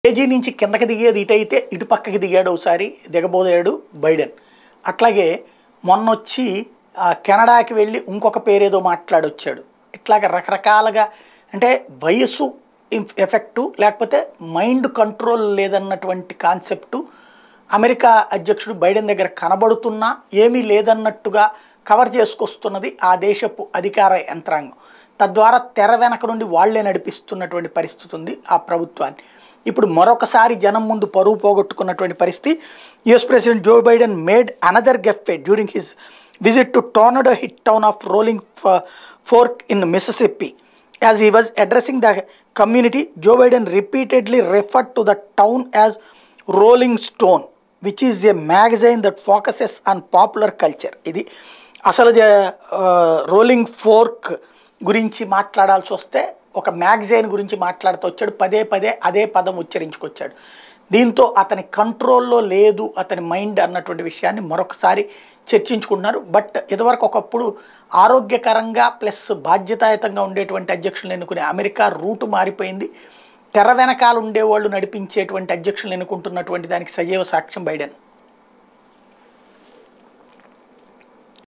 KG నుంచి కిందకి దిగేది ఇటు అయితే ఇటు పక్కకి దిగాడు ఒకసారి దిగబోయాడు బైడెన్ అట్లాగే మొన్న వచ్చి ఆ, కెనడాకి వెళ్ళి ఇంకొక పేరేదో మాట్లాడొచ్చాడు ఇట్లాగ రకరకాలుగా అంటే వయస్సు ఇన్- ఎఫెక్టు లేకపోతే మైండ్ కంట్రోల్ లేదన్నటువంటి కాన్సెప్టు అమెరికా అధ్యక్షుడు బైడెన్ దగ్గర కనబడుతున్నా ఏమీ లేదన్నట్టుగా కవర్ చేసుకొస్తున్నది ఆ దేశపు అధికార యంత్రాంగం తద్వారా తెర వెనక నుండి వాళ్లే నడిపిస్తున్నటువంటి పరిస్థితి ఉంది ఆ ప్రభుత్వాన్ని ఇప్పుడు మరొకసారి జనం ముందు పరువు పోగొట్టుకున్నటువంటి పరిస్థితి US president Joe Biden made another gaffe during his visit to tornado hit town of Rolling Fork in Mississippi As he was addressing the community, Joe Biden repeatedly referred to the town as Rolling Stone, which is a magazine that focuses on popular culture. ఇది అసలు rolling fork గురించి మాట్లాడాల్సి వస్తే ఒక magazine గురించి మాట్లాడుతూ వచ్చాడు పదే పదే అదే పదం ఉచ్చరించుకొచ్చాడు దీంతో అతని కంట్రోల్లో లేదు అతని మైండ్ అన్నటువంటి విషయాన్ని మరొకసారి చర్చించుకుంటున్నారు బట్ ఇదివరకు ఒకప్పుడు ఆరోగ్యకరంగా ప్లస్ బాధ్యతాయుతంగా ఉండేటువంటి అధ్యక్షులను ఎన్నుకునే అమెరికా రూటు మారిపోయింది తెర వెనకాల ఉండేవాళ్ళు నడిపించేటువంటి అధ్యక్షులను ఎన్నుకుంటున్నటువంటి దానికి సజీవ సాక్ష్యం బైడెన్